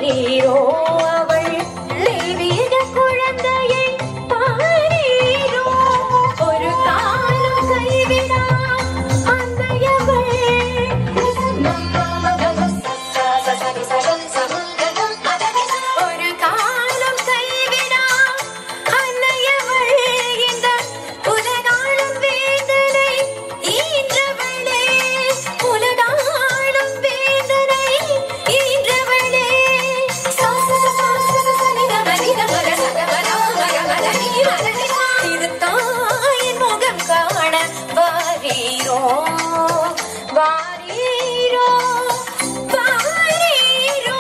வாரீரோ அவள் தெய்வீக குழந்தையை பாரீரோ ஒரு காலம் கைவிடா அன்னையவள் ஒரு காலம் கைவிடா அன்னையவள் இந்த உலகாளும் வேதனை ஈன்றவளே உலகாளும் வேதனை ஈன்றவளே திருத்தாயின் முகம் காண வாரீரோ வாரீரோ வாரீரோ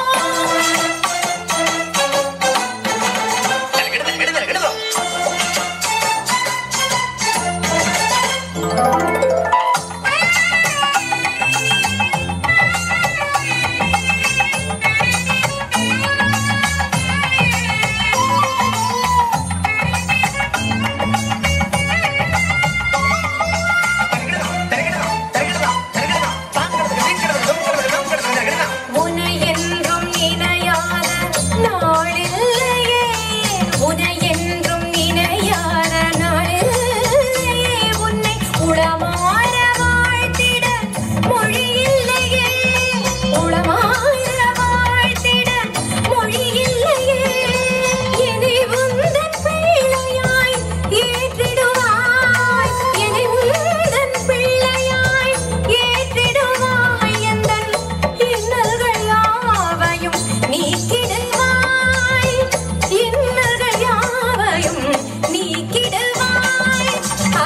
உனை என்றும் நினையாத நாளில்லையே உனை என்றும் நினையாத நாளில்லையே உன்னை உளமாற வாழ்த்திட மொழியில்லையே உளமாற வாழ்த்திட மொழியில்லையே என்னை உந்தன் பிள்ளையாய் ஏற்றிடுவாய் என்னை உந்தன் பிள்ளையாய் ஏற்றிடுவாய் எந்தன் இன்னல்கள் யாவையும் நீக்கிடுவாய் இன்னல்கள் யாவையும் நீக்கிடுவாய் ஆ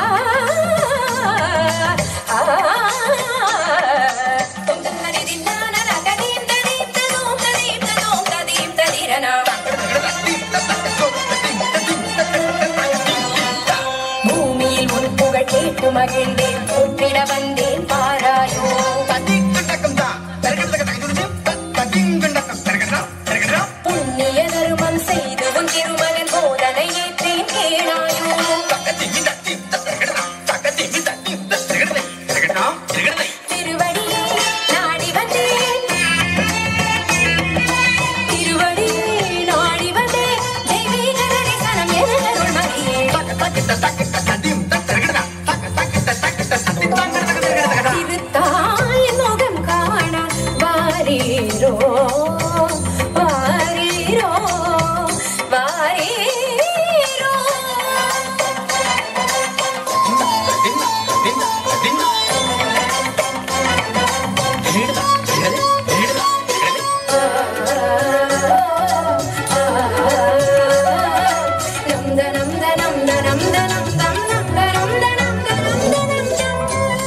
ஆ தொந்தன் நதிதின் நானன கதீம் ததீம் ததோம் ததீம் ததோம் ததீம் ததிரனா பூமியில் உன் புகழ் கேட்டு மகிழ்ந்தேன் கூப்பிட வந்தேன் பாராயோ புண்ணிய தருமம் செய்து உன் திருமகன் போதனை ஏற்றேன் கேளாயோ திருவடியே நாடி வந்தேன் திருவடியே நாடி வந்தேன் தெய்வீக தரிசனம் எனதருள் மதியே திருத்தாயின் முகம் காண வாரீரோ வாரீரோ வாரீரோ நம்த நம்த நம்த நம்த நம்தம் நம்த நம்த நம்த நம்த நம்தம்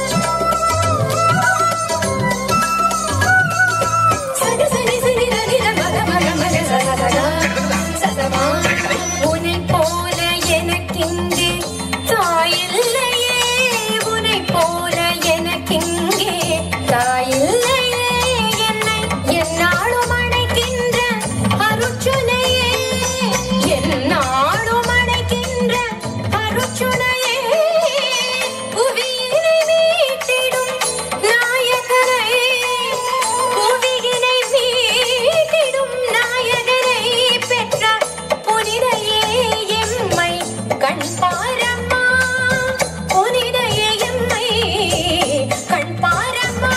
சக சனி சனி தனி மக மக மக சசகா சசமா உன்னை போல எனக்கிங்கே தாயில்லையே உன்னை போல எனக்கிங்கே தாயில்லையே என்னை என்னாலும் அழைக்கின்ற அருச்சுனையே என்னாலும் அழைக்கின்ற அருச்சுனையே புவியினை மீட்டிடும் நாயகரை புவியினை மீட்டிடும் நாயகரை பெற்ற புனிதையே எம்மை கண் பாரம்மா புனிதையே எம்மை கண் பாரம்மா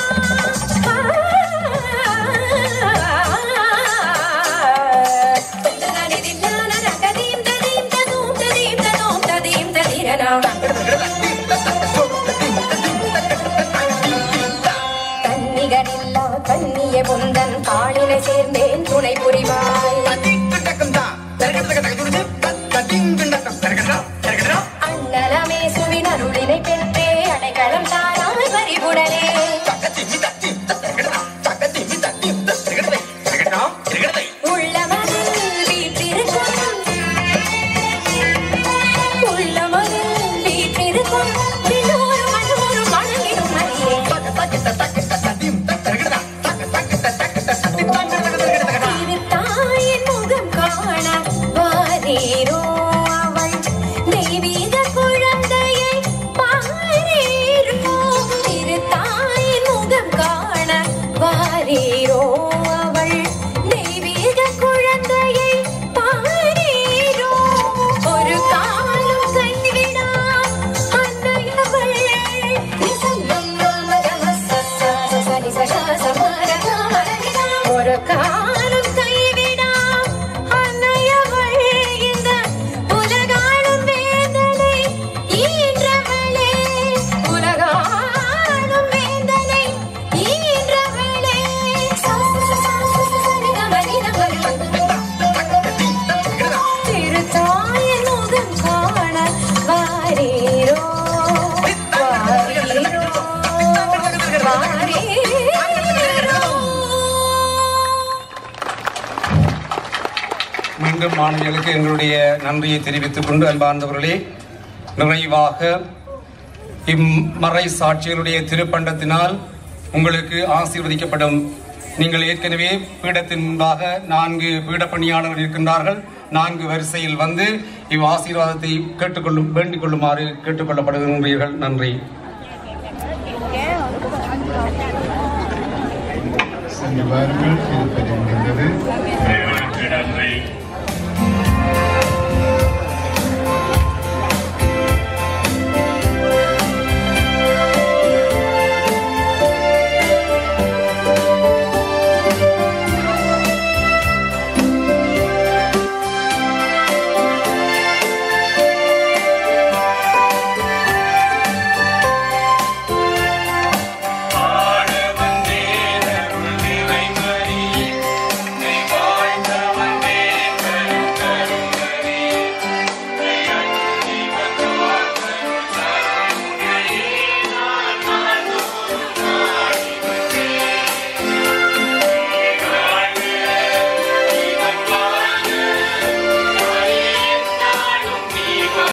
ததீம் ததீம் ததூம் ததீம் ததூம் ததீம் ததீரனா தன்னிகரில்லா கண்ணிய புந்தன் காணினை சேர்ந்தேன் துணை புரிவாய் அண்ணலமே சுவின் அருளினை பெற்றே அடைக்கலம் தாராய் பறிவுடனே உள்ளமதில் வீற்றிருக்கும் உள்ளமதில் வீற்றிருக்கும் விண்ணோரும் மண்ணோரும் வணங்கிடும் மதியே திருத்தாயின் முகம் காண வாரீரோ அவள் தெய்வீக குழந்தையை பாரீரோ திருத்தாயின் முகம் காண வாரீரோ அவள் தெய்வீக ஒரு காலம் கைவிடா அன்னையவள் இந்த உலகாளும் வேதனை ஈன்றவளே உலகாளும் வேதனை ஈன்றவளே திருத்தாயின் முகம் காண வாரீரோ வாரீரோ மீண்டும் மாணவிகளுக்கு எங்களுடைய நன்றியை தெரிவித்துக் கொண்டு அன்பார்ந்தவர்களே நிறைவாக இம்மறை சாட்சிகளுடைய திருப்பண்டத்தினால் உங்களுக்கு ஆசீர்வதிக்கப்படும் நீங்கள் ஏற்கனவே பீடத்தின் முன்பாக நான்கு பீட பணியாளர்கள் இருக்கின்றார்கள் நான்கு வரிசையில் வந்து இவ் ஆசீர்வாதத்தை கேட்டுக்கொள்ளும் வேண்டிக் கொள்ளுமாறு கேட்டுக்கொள்ளப்படுகின்றீர்கள் நன்றி சென்று வாருங்கள் திருப்பதி முடிந்தது தேவனுக்கு நன்றி